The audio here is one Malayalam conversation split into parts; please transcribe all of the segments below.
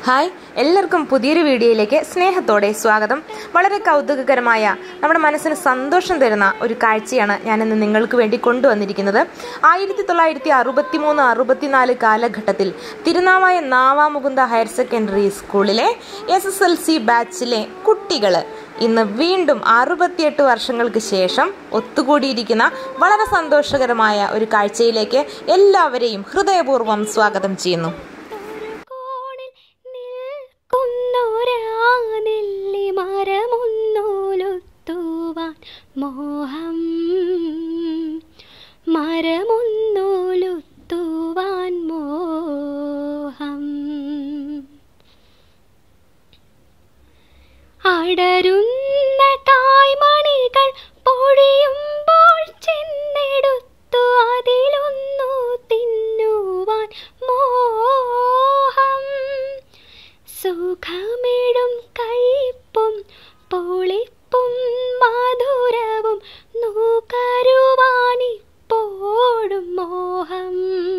ഹായ് എല്ലാവർക്കും പുതിയൊരു വീഡിയോയിലേക്ക് സ്നേഹത്തോടെ സ്വാഗതം വളരെ കൗതുകകരമായ നമ്മുടെ മനസ്സിന് സന്തോഷം തരുന്ന ഒരു കാഴ്ചയാണ് ഞാനിന്ന് നിങ്ങൾക്ക് വേണ്ടി കൊണ്ടുവന്നിരിക്കുന്നത് ആയിരത്തി തൊള്ളായിരത്തി അറുപത്തി മൂന്ന് അറുപത്തിനാല് കാലഘട്ടത്തിൽ തിരുനാവായ നാവാമുകുന്ദ ഹയർ സെക്കൻഡറി സ്കൂളിലെ എസ് എസ് എൽ സി ബാച്ചിലെ കുട്ടികൾ ഇന്ന് വീണ്ടും അറുപത്തിയെട്ട് വർഷങ്ങൾക്ക് ശേഷം ഒത്തുകൂടിയിരിക്കുന്ന വളരെ സന്തോഷകരമായ ഒരു കാഴ്ചയിലേക്ക് എല്ലാവരെയും ഹൃദയപൂർവ്വം സ്വാഗതം ചെയ്യുന്നു കോണിൽ നിൽക്കുന്നൊരാ നെല്ലി മരമൊന്നോലൊത്തുവാൻ മോഹം മരമൊന്നോലൊത്തുവാൻ മോഹം അടരുന്ന തായ്മണികൾ പൊഴിയുമ്പോൾ ചെന്നെടുത്തു അതിലൊന്നു തിന്നുവാൻ മോഹം സുഖമിടും കയ്പും പൊളിപ്പും മധുരവും നൂകരുവാനിപ്പോഴും മോഹം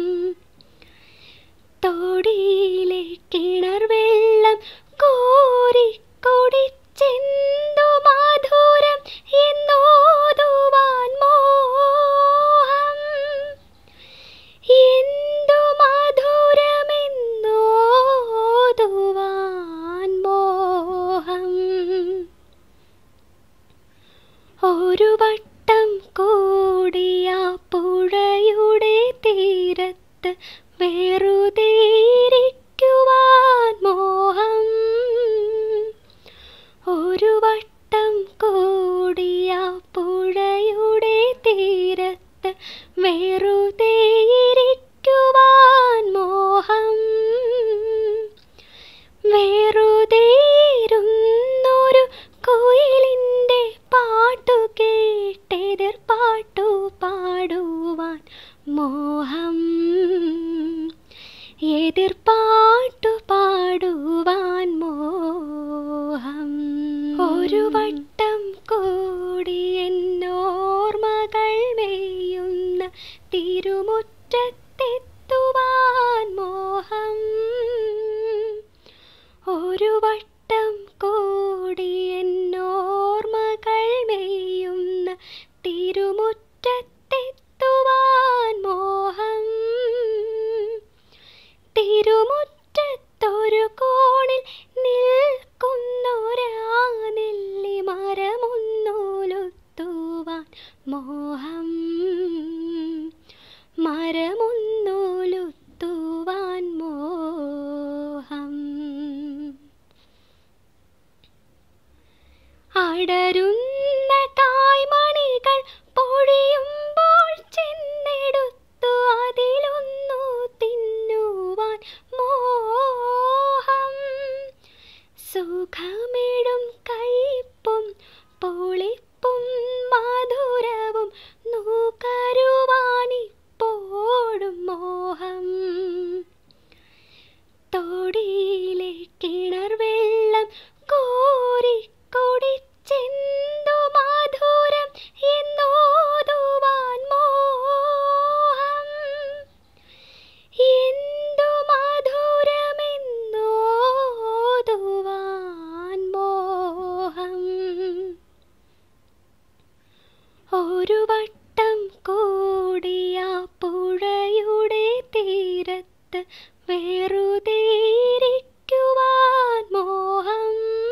തോടിയിലെ കിണർ വെള്ളം കോരി കുടിച്ചെന്തു മധുരം എന്നോതുവാൻ മോഹം എന്തു മധുരമെന്നോതുവാൻ മോഹം ഒരു വട്ടം കൂടിയ പുഴയുടെ തീരത്ത് വെറുതെ ഇരിക്കുവാൻ മോഹം ഒരു വട്ടം കൂടിയ പുഴയുടെ തീരത്ത് വെറുതെ ഇരിക്കുവാൻ മോഹം വെറുതെ ഇരുന്നൊരു കുയിലിൻ്റെ പാട്ടു കേട്ടെതിർ പാട്ടു പാടുവാൻ മോഹം എതിർ പാട്ടു പാടുവാൻ മോഹം ഒരു വട്ടം കൂടി എന്നോർമകൾ മേയുന്ന തിരുമുറ്റത്തെത്തുവാൻ മോഹം ഒരു വട്ടം കൂടി എന്നോർമകൾ മേയുന്ന തിരുമുറ്റത്തെത്തുവാൻ മോഹം തിരുമുറ്റത്തൊരു കോണിൽ നിൽക്കുന്നൊരാ നെല്ലി മരമൊന്നോലൊത്തുവാൻ മോഹം മരമൊന്നോലൊത്തുവാൻ മോഹം അടരുന്ന തായ്മണികൾ പൊഴിയുമ്പോൾ ചെന്നെടുത്തു അതിലൊന്നു തിന്നുവാൻ മോഹം സുഖമിടും കയ്പും പൊളിപ്പും മധുരവും നൂകരുവാനിപ്പോഴും മോഹം തോടിയിലെ കിണർ വെള്ളം കോരി കുടിച്ചെന്തു മധുരം എന്നോതുവാൻ മോഹം എന്തു മധുരമെന്നോതുവാൻ മോഹം ഒരു വട്ടം കൂടിയ പുഴയുടെ തീരത്ത് വെറുതെ ഇരിക്കുവാൻ മോഹം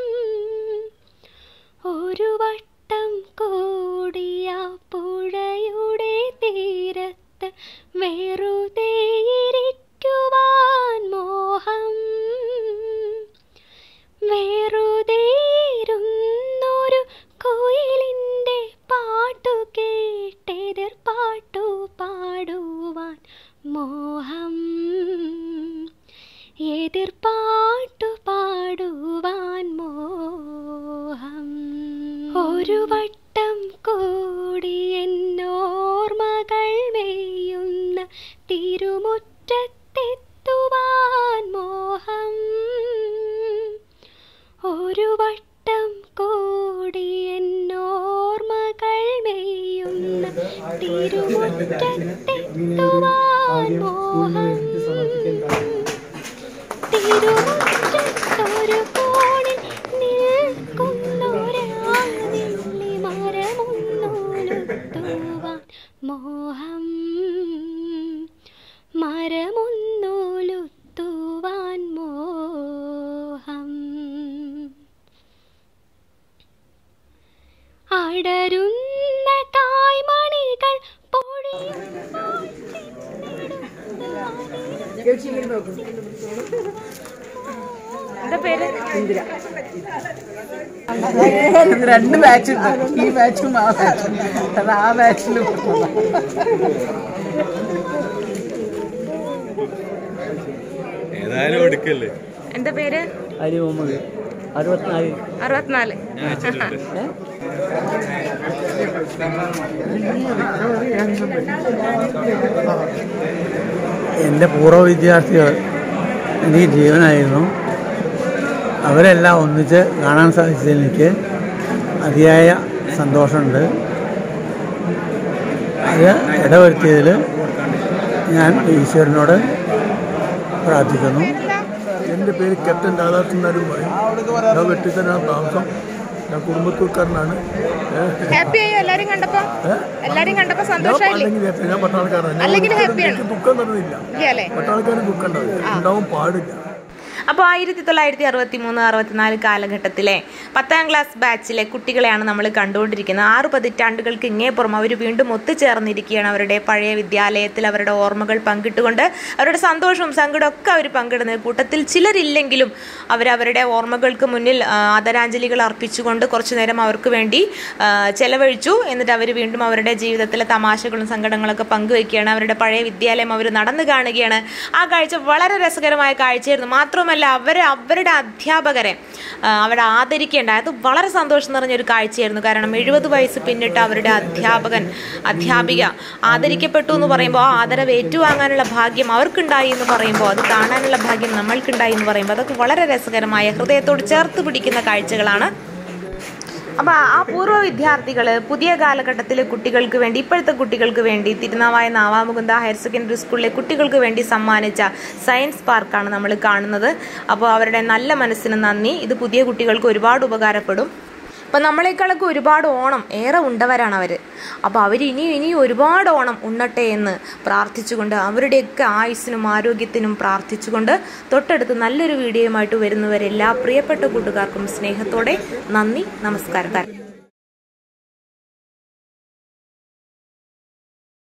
ഒരു വട്ടം കൂടിയ പുഴയുടെ തീരത്ത് വെറുതെ ഇരിക്കുവാൻ മോഹം വെറുതെ ഇരുന്നൊരു കുയിലിൻ്റെ പാട്ടു കേട്ടെതിർ പാട്ടു പാടുവാൻ മോഹം എതിർ പാട്ടു പാടുവാൻ മോഹം ഒരു വട്ടം കൂടി എന്നോർമകൾ മേയുന്ന തിരുമുറ്റത്തെത്തുവാൻ മോഹം ഒരു വട്ടം കൂടി എന്നോർമകൾ മേയുന്ന തിരുമുറ്റത്തെത്തുവാൻ മോഹം തിരുമുറ്റ എന്താ പേര് രണ്ട് ബാച്ച് ഉണ്ട് ഈ ബാച്ചും ആ ബാച്ചും അത് ആ ബാച്ചിലും ഏതായാലും എടുക്കല്ലേ എന്താ പേര് അരി മുഹമ്മദ് അറുപത്തിനാല് അറുപത്തിനാല് എൻ്റെ പൂർവ്വ വിദ്യാർത്ഥികൾ എനിക്ക് ജീവനായിരുന്നു അവരെല്ലാം ഒന്നിച്ച് കാണാൻ സാധിച്ചതിൽ എനിക്ക് അതിയായ സന്തോഷമുണ്ട് അത് ഇടവരുത്തിയതിൽ ഞാൻ ഈശ്വരനോട് പ്രാർത്ഥിക്കുന്നു എൻ്റെ പേര് ക്യാപ്റ്റൻ രാധാകൃഷ്ണനാരും പറയും ഞാൻ വെട്ടിത്തനാണ് താമസം ഞാൻ കുടുംബത്തൂർക്കാരനാണ് ഹാപ്പി ആയോ എല്ലാരും കണ്ടപ്പോ എല്ലാരും കണ്ടപ്പോ സന്തോഷമായില്ലേ അല്ലെങ്കിൽ happy. ഞാൻ പട്ടാളക്കാരനാണ് ഞാൻ അല്ലെങ്കിൽ ഒരിക്കലും happy ആണ്. എനിക്ക് ദുഃഖം തരുന്നില്ല അല്ലേ പട്ടാളക്കാരന് ദുഃഖം ഉണ്ടാവില്ല ഉണ്ടാവും പാടില്ല അപ്പോൾ ആയിരത്തി തൊള്ളായിരത്തി അറുപത്തി മൂന്ന് അറുപത്തിനാല് കാലഘട്ടത്തിലെ പത്താം ക്ലാസ് ബാച്ചിലെ കുട്ടികളെയാണ് നമ്മൾ കണ്ടുകൊണ്ടിരിക്കുന്നത് ആറ് പതിറ്റാണ്ടുകൾക്ക് ഇങ്ങേപ്പുറം അവർ വീണ്ടും ഒത്തുചേർന്നിരിക്കുകയാണ് അവരുടെ പഴയ വിദ്യാലയത്തിൽ അവരുടെ ഓർമ്മകൾ പങ്കിട്ടുകൊണ്ട് അവരുടെ സന്തോഷവും സങ്കടവും ഒക്കെ അവർ പങ്കിടുന്നത് കൂട്ടത്തിൽ ചിലരില്ലെങ്കിലും അവരവരുടെ ഓർമ്മകൾക്ക് മുന്നിൽ ആ, ആദരാഞ്ജലികൾ അർപ്പിച്ചുകൊണ്ട് കുറച്ചു നേരം അവർക്ക് വേണ്ടി ആ, ചെലവഴിച്ചു എന്നിട്ട് അവർ വീണ്ടും അവരുടെ ജീവിതത്തിലെ തമാശകളും സങ്കടങ്ങളൊക്കെ പങ്കുവെക്കുകയാണ് അവരുടെ പഴയ വിദ്യാലയം അവർ നടന്നു കാണുകയാണ് ആ കാഴ്ച വളരെ രസകരമായ കാഴ്ചയായിരുന്നു മാത്രമല്ല അവരെ അവരുടെ അധ്യാപകരെ ആ, അവരെ ആദരിക്കേണ്ട അത് വളരെ സന്തോഷം നിറഞ്ഞൊരു കാഴ്ചയായിരുന്നു കാരണം എഴുപത് വയസ്സ് പിന്നിട്ട് അവരുടെ അധ്യാപകൻ അധ്യാപിക ആദരിക്കപ്പെട്ടു എന്ന് പറയുമ്പോൾ ആ ആദരവ് ഏറ്റുവാങ്ങാനുള്ള ഭാഗ്യം അവർക്കുണ്ടായി എന്ന് പറയുമ്പോൾ അത് കാണാനുള്ള ഭാഗ്യം നമ്മൾക്കുണ്ടായി എന്ന് പറയുമ്പോൾ അതൊക്കെ വളരെ രസകരമായ ഹൃദയത്തോട് ചേർത്ത് പിടിക്കുന്ന കാഴ്ചകളാണ് അപ്പോൾ ആ പൂർവ്വ വിദ്യാർത്ഥികൾ പുതിയ കാലഘട്ടത്തിലെ കുട്ടികൾക്ക് വേണ്ടി ഇപ്പോഴത്തെ കുട്ടികൾക്ക് വേണ്ടി തിരുനാവായ നാവാമുകുന്ദ ഹയർ സെക്കൻഡറി സ്കൂളിലെ കുട്ടികൾക്ക് വേണ്ടി സമ്മാനിച്ച സയൻസ് പാർക്കാണ് നമ്മൾ കാണുന്നത് അപ്പോൾ അവരുടെ നല്ല മനസ്സിന് നന്ദി ഇത് പുതിയ കുട്ടികൾക്ക് ഒരുപാട് ഉപകാരപ്പെടും അപ്പം നമ്മളെക്കാളൊക്കെ ഒരുപാട് ഓണം ഏറെ ഉണ്ടവരാണ് അവർ അപ്പോൾ അവർ ഇനിയും ഇനിയും ഒരുപാട് ഓണം ഉണ്ണട്ടെ എന്ന് പ്രാർത്ഥിച്ചുകൊണ്ട് അവരുടെയൊക്കെ ആയുസ്സിനും ആരോഗ്യത്തിനും പ്രാർത്ഥിച്ചുകൊണ്ട് തൊട്ടടുത്ത് നല്ലൊരു വീഡിയോയുമായിട്ട് വരുന്നവരെല്ലാ പ്രിയപ്പെട്ട കൂട്ടുകാർക്കും സ്നേഹത്തോടെ നന്ദി നമസ്കാരം